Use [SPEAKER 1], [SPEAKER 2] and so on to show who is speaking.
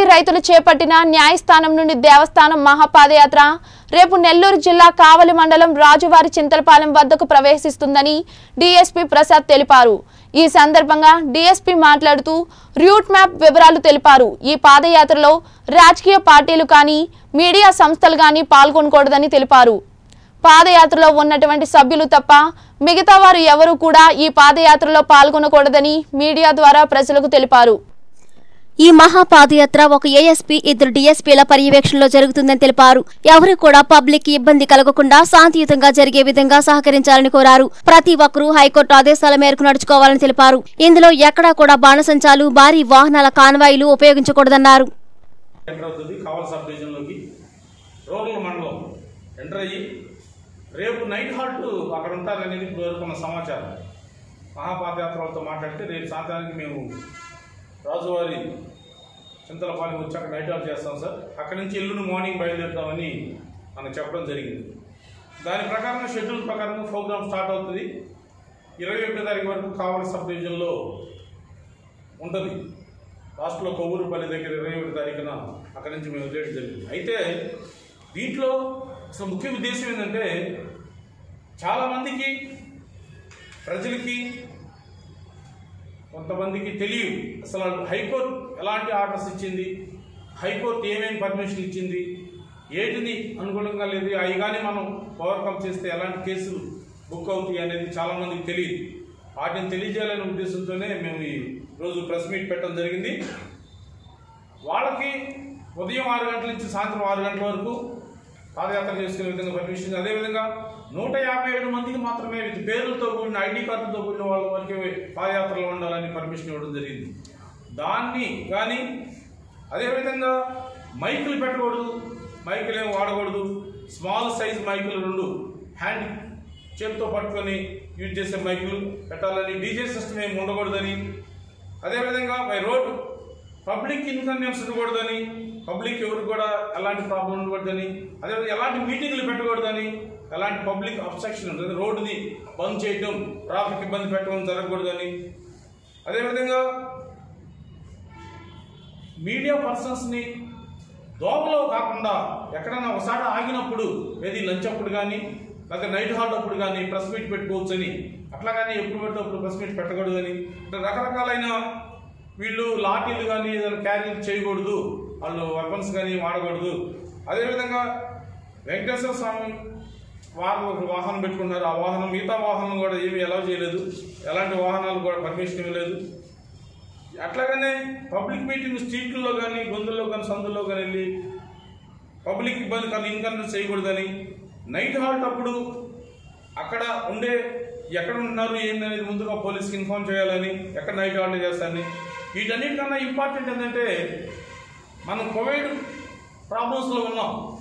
[SPEAKER 1] రైతులు చేపట్టిన న్యాయస్థానం నుండి దేవస్థానం మహాపాదయాత్ర రేపు నెల్లూరు జిల్లా కావలి మండలం రాజువారి చింతలపాలెం వద్దకు ప్రవేశిస్తుందని డీఎస్పీ ప్రసాద్ తెలిపారు ఈ సందర్భంగా డీఎస్పీ మాట్లాడుతూ రూట్ మ్యాప్ వివరాలు తెలిపారు ఈ పాదయాత్రలో రాజకీయ పార్టీలు కానీ మీడియా సంస్థలు కానీ పాల్గొనకూడదని తెలిపారు పాదయాత్రలో ఉన్నటువంటి సభ్యులు తప్ప మిగతా వారు ఎవరూ కూడా ఈ పాదయాత్రలో పాల్గొనకూడదని మీడియా ద్వారా ప్రజలకు తెలిపారు
[SPEAKER 2] ఈ మహా పాదయాత్ర ఒక ఏఎస్పీ ఇద్దరు డీఎస్పీల పర్యవేక్షణలో జరుగుతుందని తెలిపారు ఎవరు కూడా పబ్లిక్ కి ఇబ్బంది కలగకుండా శాంతియుతంగా జరిగే విధంగా సహకరించాలని కోరారు ప్రతి ఒక్కరూ హైకోర్టు ఆదేశాల మేరకు నడుచుకోవాలని తెలిపారు ఇందులో ఎక్కడా కూడా బాణసంచాలు భారీ వాహనాల కాన్వాయిలు ఉపయోగించకూడదన్నారు
[SPEAKER 3] ఎంటర్ అవుతుంది కావల్ సబ్ డివిజన్లోకి రూరల్ మండలం ఎంటర్ అయ్యి రేపు నైట్ హాల్ట్ అక్కడ ఉంటారనేది ఇప్పుడు వరకు ఉన్న సమాచారం మహాపాదయాత్రలతో మాట్లాడితే రేపు సాయంత్రానికి మేము రాజువారి చింతలపాలెం వచ్చి అక్కడ నైట్ హాల్ట్ చేస్తాం సార్ అక్కడి నుంచి ఎల్లుండి మార్నింగ్ బయలుదేరుతామని మనకు చెప్పడం జరిగింది దాని ప్రకారం షెడ్యూల్ ప్రకారం ప్రోగ్రామ్ స్టార్ట్ అవుతుంది ఇరవై ఒకటో తారీఖు వరకు కావలి సబ్ డివిజన్లో ఉంటుంది లాస్ట్లో కొవ్వూరుపల్లి దగ్గర ఇరవై ఒకటి తారీఖున అక్కడి నుంచి మేము వదిలేయడం జరిగింది అయితే దీంట్లో అసలు ముఖ్య ఉద్దేశం ఏంటంటే చాలామందికి ప్రజలకి కొంతమందికి తెలియదు అసలు హైకోర్టు ఎలాంటి ఆర్డర్స్ ఇచ్చింది హైకోర్టు ఏమేమి పర్మిషన్ ఇచ్చింది ఏటిని అనుగుణంగా లేదు అవి కానీ మనం ఓవర్కమ్ చేస్తే ఎలాంటి కేసులు బుక్ అవుతాయి అనేది చాలామందికి తెలియదు వాటిని తెలియజేయాలనే ఉద్దేశంతోనే మేము ఈ రోజు ప్రెస్ మీట్ పెట్టడం జరిగింది వాళ్ళకి ఉదయం ఆరు గంటల నుంచి సాయంత్రం ఆరు గంటల వరకు పాదయాత్ర చేసుకునే విధంగా పర్మిషన్ అదేవిధంగా నూట యాభై ఏడు మందికి మాత్రమే విత్ పేర్లతో కూడిన ఐడి కార్డులతో కూడిన వాళ్ళ వరకే పాదయాత్రలో ఉండాలని పర్మిషన్ ఇవ్వడం జరిగింది దాన్ని కానీ అదేవిధంగా మైకులు పెట్టకూడదు మైకులు ఏమి వాడకూడదు స్మాల్ సైజ్ మైకులు రెండు హ్యాండ్ చేతితో పట్టుకొని యూజ్ చేసే మైకులు పెట్టాలని డీజే సిస్టమ్ ఏమి ఉండకూడదని అదేవిధంగా బై రోడ్ పబ్లిక్ ఇన్కన్వీనియన్స్ ఉండకూడదని పబ్లిక్ ఎవరు కూడా ఎలాంటి ప్రాబ్లం ఉండకూడదని అదేవిధంగా ఎలాంటి మీటింగ్లు పెట్టకూడదని ఎలాంటి పబ్లిక్ అబ్స్ట్రక్షన్ ఉంటుంది రోడ్డుని బంద్ చేయటం ట్రాఫిక్ ఇబ్బంది పెట్టడం జరగకూడదని అదేవిధంగా మీడియా పర్సన్స్ని దోమలో కాకుండా ఎక్కడైనా ఒకసారి ఆగినప్పుడు ఏది లంచ్ అప్పుడు కానీ లేకపోతే నైట్ హాల్ట్ అప్పుడు కానీ ప్రెస్ మీట్ పెట్టుకోవచ్చని అట్లా కానీ ఎప్పుడు పెడితే అప్పుడు ప్రెస్ మీట్ పెట్టకూడదని ఇట్లా రకరకాలైన వీళ్ళు లాఠీలు కానీ ఏదైనా క్యారీ చేయకూడదు వాళ్ళు వెపన్స్ కానీ వాడకూడదు అదేవిధంగా వెంకటేశ్వర స్వామి వారు ఒక వాహనం పెట్టుకున్నారు ఆ వాహనం మిగతా వాహనం కూడా ఏమీ అలౌ చేయలేదు ఎలాంటి వాహనాలు కూడా పర్మిషన్ ఇవ్వలేదు అట్లాగనే పబ్లిక్ మీటింగ్ స్ట్రీట్లలో కానీ గొంతుల్లో కానీ సందుల్లో కానీ వెళ్ళి పబ్లిక్ ఇబ్బంది కానీ ఇన్కన్వీనియన్స్ చేయకూడదని నైట్ హాల్ట్ అప్పుడు అక్కడ ఉండే ఎక్కడ ఉంటున్నారు ఏంటనేది ముందుగా పోలీస్కి ఇన్ఫార్మ్ చేయాలని ఎక్కడ నైట్ హాల్ట్ చేస్తారని వీటన్నిటికన్నా ఇంపార్టెంట్ ఏంటంటే మనం కోవిడ్ ప్రాబ్లమ్స్లో ఉన్నాం